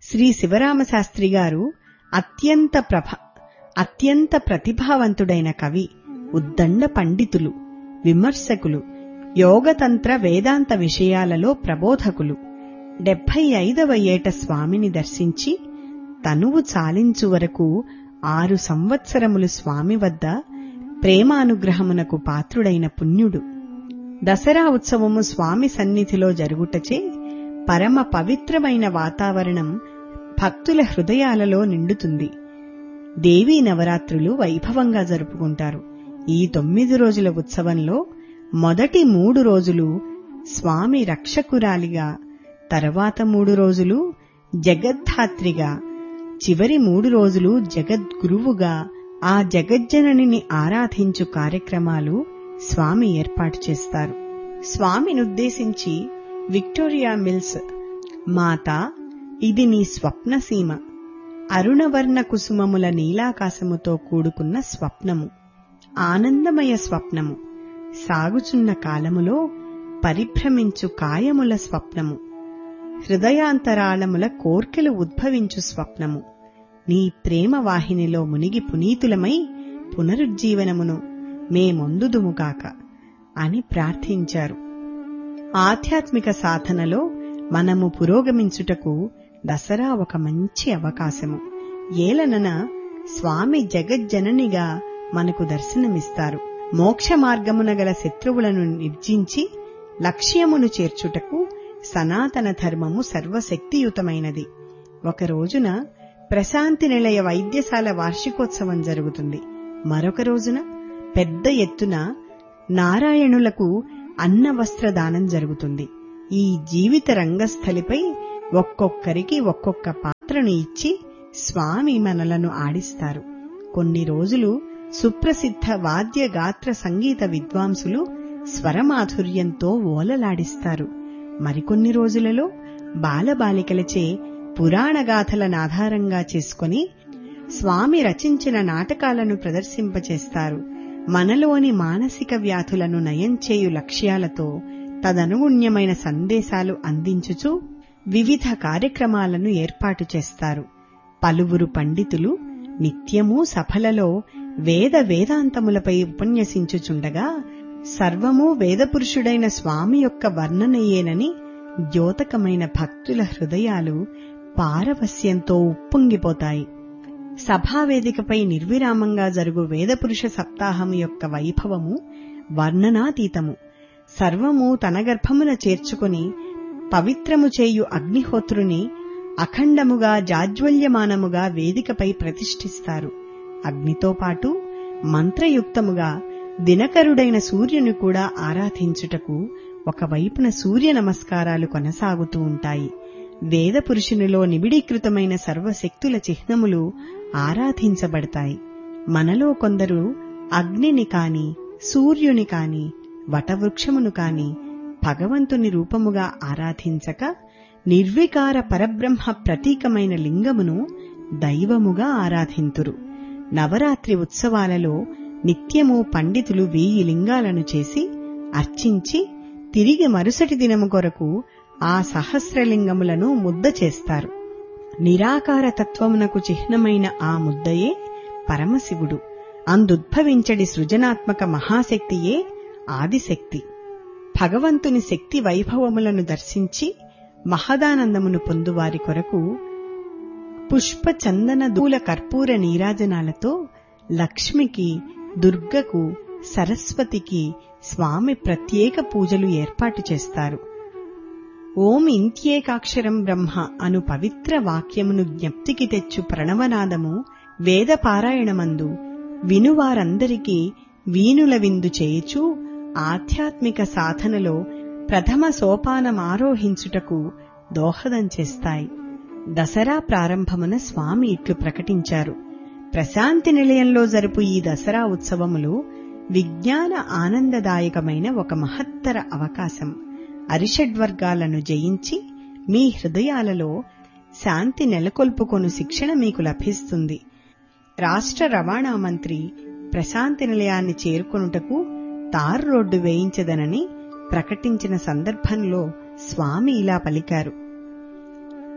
శ్రీ శివరామశాస్త్రి గారు అత్యంత ప్రభ అత్యంత ప్రతిభావంతుడైన కవి ఉద్దండ పండితులు విమర్శకులు యోగతంత్ర వేదాంత విషయాలలో ప్రబోధకులు డెబ్బై ఐదవ ఏట స్వామిని దర్శించి తనువు చాలించు వరకు ఆరు సంవత్సరములు స్వామి వద్ద ప్రేమానుగ్రహమునకు పాత్రుడైన పుణ్యుడు దసరా ఉత్సవము స్వామి సన్నిధిలో జరుగుటచే పరమ పవిత్రమైన వాతావరణం భక్తుల హృదయాలలో నిండుతుంది దేవీ నవరాత్రులు వైభవంగా జరుపుకుంటారు ఈ తొమ్మిది రోజుల ఉత్సవంలో మొదటి మూడు రోజులు స్వామి రక్షకురాలిగా తర్వాత మూడు రోజులు జగద్ధాత్రిగా చివరి మూడు రోజులు జగద్గురువుగా ఆ జగజ్జననిని ఆరాధించు కార్యక్రమాలు స్వామి ఏర్పాటు చేస్తారు స్వామినుద్దేశించి విక్టోరియా మిల్స్ మాత ఇది నీ స్వప్నసీమ అరుణవర్ణ కుసుమముల నీలాకాశముతో కూడుకున్న స్వప్నము ఆనందమయ స్వప్నము సాగుచున్న కాలములో పరిభ్రమించు కాయముల స్వప్నము హృదయాంతరాళముల కోర్కెలు ఉద్భవించు స్వప్నము నీ ప్రేమ వాహినిలో మునిగి పునీతులమై పునరుజ్జీవనమును మేమొందుదుముగాక అని ప్రార్థించారు ఆధ్యాత్మిక సాధనలో మనము పురోగమించుటకు దసరా ఒక మంచి అవకాశము ఏలనన స్వామి జగజ్జననిగా మనకు దర్శనమిస్తారు మోక్ష మార్గమున గల శత్రువులను నిర్జించి లక్ష్యమును చేర్చుటకు సనాతన ధర్మము సర్వశక్తియుతమైనది ఒక రోజున ప్రశాంతి నిలయ వైద్యశాల వార్షికోత్సవం జరుగుతుంది మరొక రోజున పెద్ద ఎత్తున నారాయణులకు అన్న వస్త్రదానం జరుగుతుంది ఈ జీవిత రంగస్థలిపై ఒక్కొక్కరికి ఒక్కొక్క పాత్రను ఇచ్చి స్వామి మనలను ఆడిస్తారు కొన్ని రోజులు సుప్రసిద్ధ వాద్య గాత్ర సంగీత విద్వాంసులు స్వరమాధుర్యంతో ఓలలాడిస్తారు మరికొన్ని రోజులలో బాలబాలికలచే పురాణగాథలను ఆధారంగా చేసుకుని స్వామి రచించిన నాటకాలను ప్రదర్శింపచేస్తారు మనలోని మానసిక వ్యాధులను నయం చేయు లక్ష్యాలతో తదనుగుణ్యమైన సందేశాలు అందించుచు వివిధ కార్యక్రమాలను ఏర్పాటు చేస్తారు పలువురు పండితులు నిత్యమూ సభలలో వేద వేదాంతములపై ఉపన్యసించుచుండగా సర్వము వేదపురుషుడైన స్వామి యొక్క వర్ణనయేనని ద్యోతకమైన భక్తుల హృదయాలు పారవస్యంతో ఉప్పొంగిపోతాయి సభావేదికపై నిర్విరామంగా జరుగు వేదపురుష సప్తాహం యొక్క వైభవము వర్ణనాతీతము సర్వము తన గర్భమున చేర్చుకుని పవిత్రము చేయు అగ్నిహోత్రుని అఖండముగా జాజ్వల్యమానముగా వేదికపై ప్రతిష్ఠిస్తారు అగ్నితో పాటు మంత్రయుక్తముగా దినకరుడైన సూర్యుని కూడా ఆరాధించుటకు ఒకవైపున సూర్య నమస్కారాలు కొనసాగుతూ ఉంటాయి వేద పురుషునిలో నిబిడీకృతమైన సర్వశక్తుల చిహ్నములు ఆరాధించబడతాయి మనలో కొందరు అగ్నిని కాని సూర్యుని కాని వటవృక్షమును కాని భగవంతుని రూపముగా ఆరాధించక నిర్వికార పరబ్రహ్మ ప్రతీకమైన లింగమును దైవముగా ఆరాధింతురు నవరాత్రి ఉత్సవాలలో నిత్యము పండితులు వెయ్యి లింగాలను చేసి అర్చించి తిరిగి మరుసటి దినము కొరకు ఆ సహస్రలింగములను ముద్ద చేస్తారు నిరాకార తత్వమునకు చిహ్నమైన ఆ ముద్దయే పరమశివుడు అందుద్భవించడి సృజనాత్మక మహాశక్తియే ఆదిశక్తి భగవంతుని శక్తి వైభవములను దర్శించి మహదానందమును పొందువారి కొరకు పుష్ప చందన దూల కర్పూర నీరాజనాలతో లక్ష్మికి దుర్గకు సరస్వతికి స్వామి ప్రత్యేక పూజలు ఏర్పాటు చేస్తారు ఓం ఇంత్యేకాక్షరం బ్రహ్మ అను పవిత్ర వాక్యమును జ్ఞప్తికి తెచ్చు ప్రణవనాదము వేద పారాయణమందు వినువారందరికీ వీనుల విందు చేయుచు ఆధ్యాత్మిక సాధనలో ప్రథమ సోపానమారోహించుటకు దోహదం చేస్తాయి దసరా ప్రారంభమున స్వామి ఇట్లు ప్రకటించారు ప్రశాంతి నిలయంలో జరుపు ఈ దసరా ఉత్సవములు విజ్ఞాన ఆనందదాయకమైన ఒక మహత్తర అవకాశం అరిషడ్వర్గాలను జయించి మీ హృదయాలలో శాంతి నెలకొల్పుకొను శిక్షణ మీకు లభిస్తుంది రాష్ట్ర రవాణా మంత్రి ప్రశాంతి నిలయాన్ని చేరుకొనుటకు తారు రోడ్డు వేయించదనని ప్రకటించిన సందర్భంలో స్వామి ఇలా పలికారు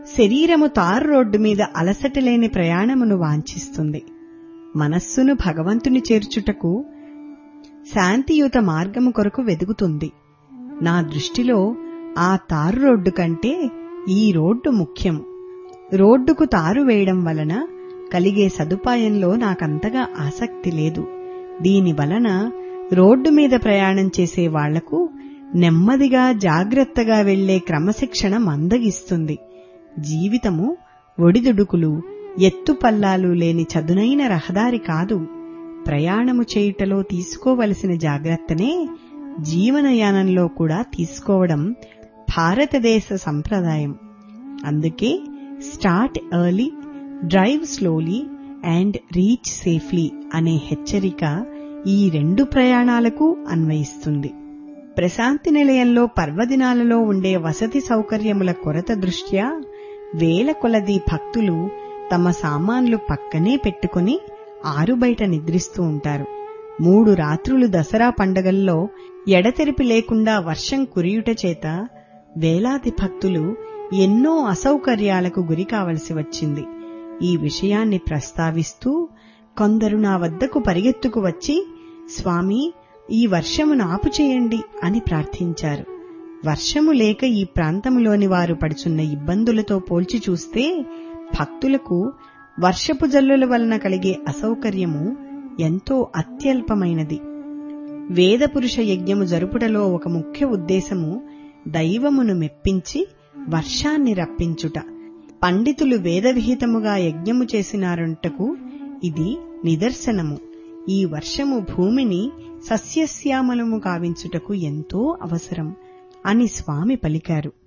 శరీరము తారు రోడ్డు మీద అలసట లేని ప్రయాణమును వాంఛిస్తుంది మనస్సును భగవంతుని చేర్చుటకు శాంతియుత మార్గము కొరకు వెదుగుతుంది నా దృష్టిలో ఆ తారు రోడ్డు కంటే ఈ రోడ్డు ముఖ్యం రోడ్డుకు తారు వేయడం వలన కలిగే సదుపాయంలో నాకంతగా ఆసక్తి లేదు దీని వలన రోడ్డు మీద ప్రయాణం చేసే వాళ్లకు నెమ్మదిగా జాగ్రత్తగా వెళ్లే క్రమశిక్షణ మందగిస్తుంది జీవితము ఒడిదుడుకులు ఎత్తుపల్లాలు లేని చదునైన రహదారి కాదు ప్రయాణము చేయుటలో తీసుకోవలసిన జాగ్రత్తనే జీవనయానంలో కూడా తీసుకోవడం భారతదేశ సంప్రదాయం అందుకే start early drive slowly and reach safely అనే హెచ్చరిక ఈ రెండు ప్రయాణాలకు అన్వయిస్తుంది ప్రశాంతి నిలయంలో పర్వదినాలలో ఉండే వసతి సౌకర్యముల కొరత దృష్ట్యా వేల కొలది భక్తులు తమ సామాన్లు పక్కనే పెట్టుకుని ఆరుబయట నిద్రిస్తూ ఉంటారు మూడు రాత్రులు దసరా పండగల్లో ఎడతెరిపి లేకుండా వర్షం కురియుట చేత వేలాది భక్తులు ఎన్నో అసౌకర్యాలకు గురి కావలసి వచ్చింది ఈ విషయాన్ని ప్రస్తావిస్తూ కొందరు నా వద్దకు పరిగెత్తుకు వచ్చి స్వామి ఈ వర్షమును ఆపు చేయండి అని ప్రార్థించారు వర్షము లేక ఈ ప్రాంతంలోని వారు పడుచున్న ఇబ్బందులతో పోల్చి చూస్తే భక్తులకు వర్షపు జల్లుల వలన కలిగే అసౌకర్యము ఎంతో అత్యల్పమైనది వేదపురుష యజ్ఞము జరుపుటలో ఒక ముఖ్య ఉద్దేశము దైవమును మెప్పించి వర్షాన్ని రప్పించుట పండితులు వేదవిహితముగా యజ్ఞము చేసినారంటకు ఇది నిదర్శనము ఈ వర్షము భూమిని సస్యశ్యామలము కావించుటకు ఎంతో అవసరం అని స్వామి పలికారు